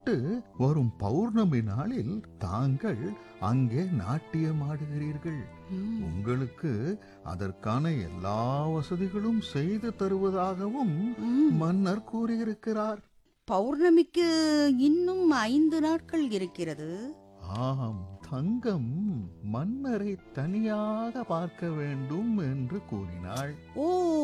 முன்னிட்டு வரும் பௌர்ணமி நாளில் தாங்கள் அங்கே நாட்டியமாடுகிறீர்கள் ம், உங்களுக்கு அதற்கான எல்லா வசதிகளும் செய்து தருவதாகவும் ம். மன்னர் கூறியிருக்கிறார் பௌர்ணமிக்கு இன்னும் ஐந்து நாட்கள் இருக்கிறது ஆம் தங்கம் மன்னரை தனியாக பார்க்க வேண்டும் என்று கூறினாள் ஓ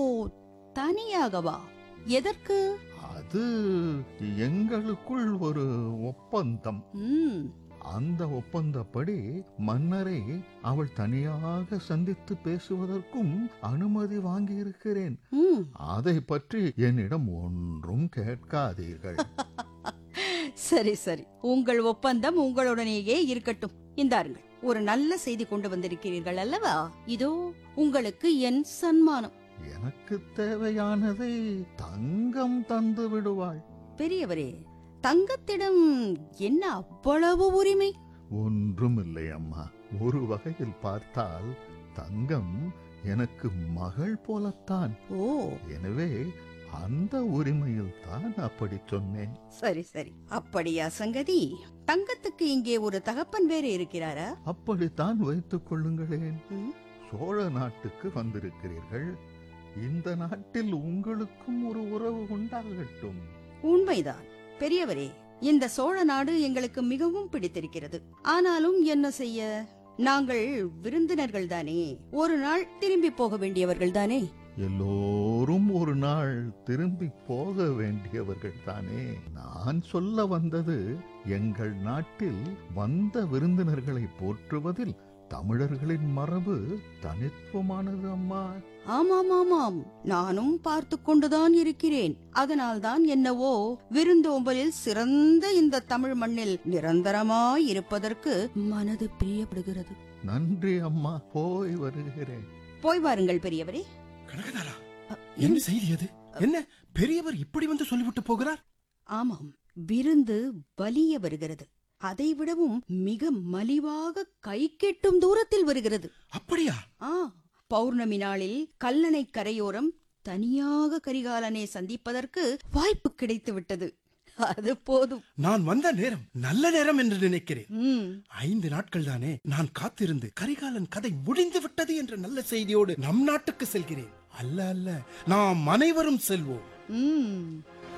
தனியாகவா எதற்கு அது எங்களுக்குள் ஒரு ஒப்பந்தம் ம் அந்த ஒப்பந்தப்படி மன்னரை அவள் தனியாக சந்தித்து பேசுவதற்கும் அனுமதி வாங்கியிருக்கிறேன் ம் அதை பற்றி என்னிடம் ஒன்றும் கேட்காதீர்கள் சரி சரி உங்கள் ஒப்பந்தம் உங்களுடனேயே இருக்கட்டும் இந்தாருங்கள் ஒரு நல்ல செய்தி கொண்டு வந்திருக்கிறீர்கள் அல்லவா இதோ உங்களுக்கு என் சன்மானம் எனக்கு தேவையானதை தங்கம் தந்து விடுவாள் பெரியவரே தங்கத்திடம் என்ன அவ்வளவு உரிமை ஒன்றுமில்லை அம்மா ஒரு வகையில் பார்த்தால் தங்கம் எனக்கு மகள் போலத்தான் ஓ எனவே அந்த உரிமையில் தான் அப்படி சொன்னேன் சரி சரி அப்படியா சங்கதி தங்கத்துக்கு இங்கே ஒரு தகப்பன் வேற இருக்கிறாரா அப்படித்தான் வைத்துக் கொள்ளுங்களேன் ம், சோழ நாட்டுக்கு வந்திருக்கிறீர்கள் இந்த நாட்டில் உங்களுக்கும் ஒரு உறவு உண்டாகட்டும் உண்மைதான் பெரியவரே இந்த சோழ நாடு எங்களுக்கு மிகவும் பிடித்திருக்கிறது ஆனாலும் என்ன செய்ய நாங்கள் விருந்தினர்கள் தானே ஒரு நாள் திரும்பி போக வேண்டியவர்கள் தானே எல்லோரும் ஒரு நாள் திரும்பி போக வேண்டியவர்கள் தானே நான் சொல்ல வந்தது எங்கள் நாட்டில் வந்த விருந்தினர்களை போற்றுவதில் தமிழர்களின் மரபு தனித்துவமானது அம்மா ஆமாம் ஆமாம் நானும் பார்த்து கொண்டுதான் இருக்கிறேன் அதனால்தான் என்னவோ விருந்தோம்பலில் சிறந்த இந்த தமிழ் மண்ணில் நிரந்தரமாய் இருப்பதற்கு மனது பிரியப்படுகிறது நன்றி அம்மா போய் வருகிறேன் போய் வாருங்கள் பெரியவரே கனகதாரா அ, என்ன செய்தி அது என்ன பெரியவர் இப்படி வந்து சொல்லிவிட்டு போகிறார் ஆமாம் விருந்து வலிய வருகிறது அதை விடவும் மிக மலிவாக கை கெட்டும் தூரத்தில் வருகிறது அப்படியா ஆ பௌர்ணமி நாளில் கல்லணை கரையோரம் தனியாக கரிகாலனை சந்திப்பதற்கு வாய்ப்பு கிடைத்து விட்டது அது போதும் நான் வந்த நேரம் நல்ல நேரம் என்று நினைக்கிறேன் ம் ஐந்து நாட்கள் தானே நான் காத்திருந்து கரிகாலன் கதை முடிந்து விட்டது என்ற நல்ல செய்தியோடு நம் நாட்டுக்கு செல்கிறேன் அல்ல அல்ல நாம் அனைவரும் செல்வோம் ம்